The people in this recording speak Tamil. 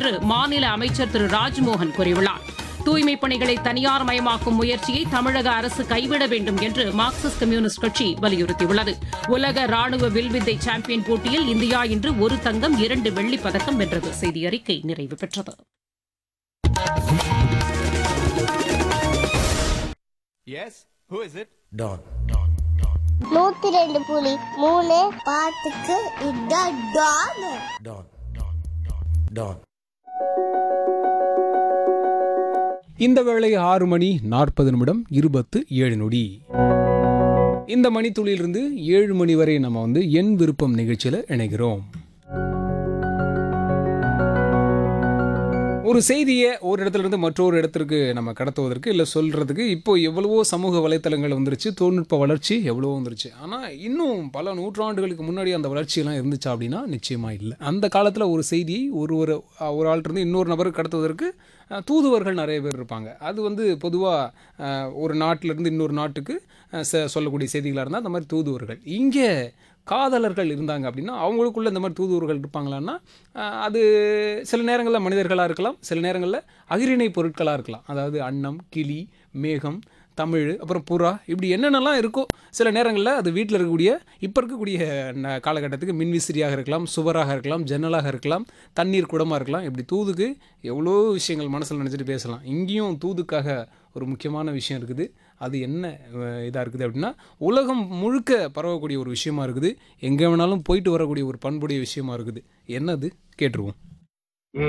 என்று மாநில அமைச்சர் திரு ராஜ்மோகன் கூறியுள்ளார் தூய்மைப் பணிகளை தனியார் மயமாக்கும் முயற்சியை தமிழக அரசு கைவிட வேண்டும் என்று மார்க்சிஸ்ட் கம்யூனிஸ்ட் கட்சி வலியுறுத்தியுள்ளது உலக ராணுவ வில்வித்தை சாம்பியன் போட்டியில் இந்தியா இன்று ஒரு தங்கம் இரண்டு வெள்ளிப் பதக்கம் வென்றது செய்தி அறிக்கை நிறைவு பெற்றது Yes? Who is it? Don. நூத்தி ரெண்டு புலி மூணு பாட்டுக்கு இதான் டான் Don. Don. இந்த வேளை ஆறு மணி நாற்பது நிமிடம் இருபத்து ஏழு நொடி இந்த மணித்துளியிலிருந்து ஏழு மணி வரை நம்ம வந்து என் விருப்பம் நிகழ்ச்சியில் இணைகிறோம் ஒரு செய்தியை ஒரு இடத்துல இருந்து மற்றொரு இடத்திற்கு நம்ம கடத்துவதற்கு இல்லை சொல்கிறதுக்கு இப்போ எவ்வளவோ சமூக வலைத்தளங்கள் வந்துருச்சு தொழில்நுட்ப வளர்ச்சி எவ்வளவோ வந்துருச்சு ஆனால் இன்னும் பல நூற்றாண்டுகளுக்கு முன்னாடி அந்த வளர்ச்சியெல்லாம் இருந்துச்சா அப்படின்னா நிச்சயமாக இல்லை அந்த காலத்தில் ஒரு செய்தியை ஒரு ஒரு ஒரு ஆள்கிட்ட இன்னொரு நபருக்கு கடத்துவதற்கு அஹ், தூதுவர்கள் நிறைய பேர் இருப்பாங்க அது வந்து பொதுவாக ஒரு நாட்டிலேருந்து இன்னொரு நாட்டுக்கு அஹ், செ- சொல்லக்கூடிய செய்திகளாக இருந்தால் அந்த மாதிரி தூதுவர்கள் இங்கே காதலர்கள் இருந்தாங்க அப்படின்னா அவங்களுக்குள்ள இந்த மாதிரி தூதுவர்கள் இருப்பாங்களான்னா அஹ், அது சில நேரங்களில் மனிதர்களாக இருக்கலாம் சில நேரங்களில் அகிரிணை பொருட்களாக இருக்கலாம் அதாவது அன்னம் கிளி மேகம் தமிழ் அப்புறம் புறா இப்படி என்னென்னலாம் இருக்கோ சில நேரங்களில் அது வீட்டில் இருக்கக்கூடிய இப்போ இருக்கக்கூடிய ந- காலகட்டத்துக்கு மின்விசிறியாக இருக்கலாம் சுவராக இருக்கலாம் ஜன்னலாக இருக்கலாம் தண்ணீர் குடமாக இருக்கலாம் இப்படி தூதுக்கு எவ்வளோ விஷயங்கள் மனசில் நினச்சிட்டு பேசலாம் இங்கேயும் தூதுக்காக ஒரு முக்கியமான விஷயம் இருக்குது அது என்ன இதாக இருக்குது அப்படின்னா உலகம் முழுக்க பரவக்கூடிய ஒரு விஷயமா இருக்குது எங்கே வேணாலும் போயிட்டு வரக்கூடிய ஒரு பண்புடைய விஷயமா இருக்குது என்னது கேட்டுருவோம்